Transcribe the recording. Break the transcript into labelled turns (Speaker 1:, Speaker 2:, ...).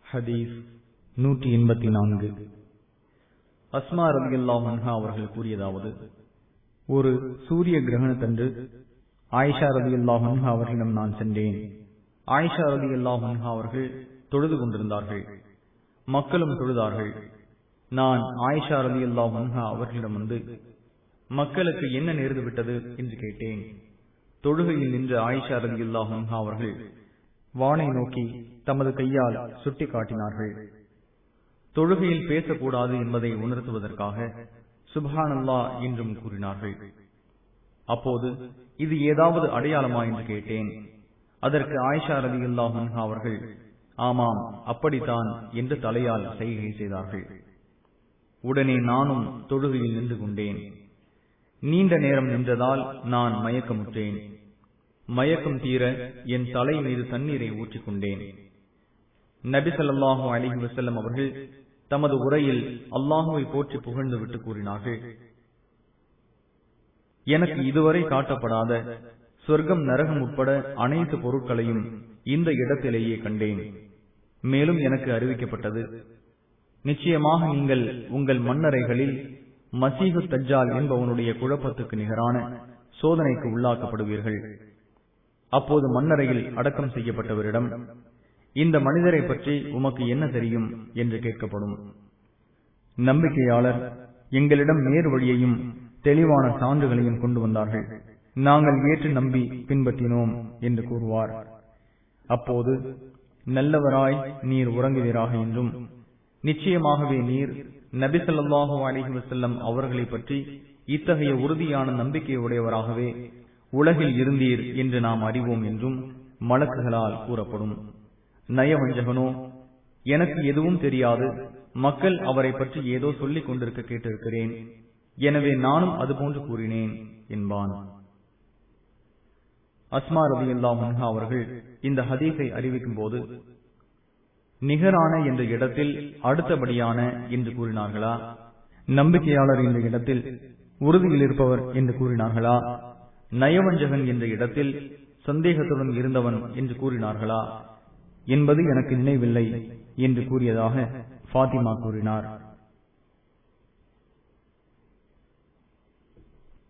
Speaker 1: ஹதீஸ் நூற்றி எண்பத்தி நான்கு அஸ்மா ரதியுல்லாஹா அவர்கள் கூறியதாவது ஒரு சூரிய கிரகணத்தன்று ஆயிஷா ரதியுல்லாஹா அவர்களிடம் நான் சென்றேன் ஆயிஷா ரதியுல்லாஹா அவர்கள் தொழுது கொண்டிருந்தார்கள் மக்களும் தொழுதார்கள் நான் ஆயிஷா ரதியுல்லாஹா அவர்களிடம் வந்து மக்களுக்கு என்ன நேர்ந்து விட்டது என்று கேட்டேன் தொழுகையில் நின்ற ஆயிஷா ரதியுல்லாஹா அவர்கள் வானை நோக்கி தமது கையால் சுட்டி காட்டினார்கள் தொழுகையில் பேசக்கூடாது என்பதை உணர்த்துவதற்காக சுபஹானல்லா என்றும் கூறினார்கள் அப்போது இது ஏதாவது அடையாளமா என்று கேட்டேன் அதற்கு ஆயிஷா ரதி அல்லாஹா அவர்கள் ஆமாம் அப்படித்தான் என்று தலையால் செய்கை செய்தார்கள் உடனே நானும் தொழுகையில் நின்று கொண்டேன் நீண்ட நேரம் நின்றதால் நான் மயக்கமுற்றேன் மயக்கம் தீர என் தலை மீது தண்ணீரை ஊற்றிக்கொண்டேன் நபி சொல்லாஹு அலிஹி வசல்லம் அவர்கள் தமது உரையில் அல்லாஹுவை போற்றி புகழ்ந்து விட்டு கூறினார்கள் எனக்கு இதுவரை காட்டப்படாத சொர்க்கம் நரகம் உட்பட அனைத்து பொருட்களையும் இந்த இடத்திலேயே கண்டேன் மேலும் எனக்கு அறிவிக்கப்பட்டது நிச்சயமாக நீங்கள் உங்கள் மன்னரைகளில் மசீகு தஜ்ஜால் என்பவனுடைய குழப்பத்துக்கு நிகரான சோதனைக்கு உள்ளாக்கப்படுவீர்கள் அப்போது மன்னரையில் அடக்கம் செய்யப்பட்டவரிடம் இந்த மனிதரை பற்றி உமக்கு என்ன தெரியும் என்று கேட்கப்படும் நம்பிக்கையாளர் எங்களிடம் நேர் வழியையும் தெளிவான சான்றுகளையும் கொண்டு வந்தார்கள் நாங்கள் ஏற்று நம்பி பின்பற்றினோம் என்று கூறுவார் அப்போது நல்லவராய் நீர் உறங்குவீராக என்றும் நிச்சயமாகவே நீர் நபி சொல்லாஹு அலிஹி வசல்லம் அவர்களை பற்றி இத்தகைய உறுதியான நம்பிக்கையுடையவராகவே உலகில் இருந்தீர் என்று நாம் அறிவோம் என்றும் மலக்குகளால் கூறப்படும் நயவஞ்சகனோ எனக்கு எதுவும் தெரியாது மக்கள் அவரை பற்றி ஏதோ சொல்லிக் கொண்டிருக்க கேட்டிருக்கிறேன் எனவே நானும் அதுபோன்று கூறினேன் என்பான் அஸ்மா ரவி முன்ஹா அவர்கள் இந்த ஹதீஸை அறிவிக்கும் போது நிகரான என்ற இடத்தில் அடுத்தபடியான என்று கூறினார்களா நம்பிக்கையாளர் என்ற இடத்தில் உறுதியில் இருப்பவர் என்று கூறினார்களா நயவஞ்சகன் என்ற இடத்தில் சந்தேகத்துடன் இருந்தவன் என்று கூறினார்களா என்பது எனக்கு நினைவில்லை என்று கூறியதாக பாத்திமா கூறினார்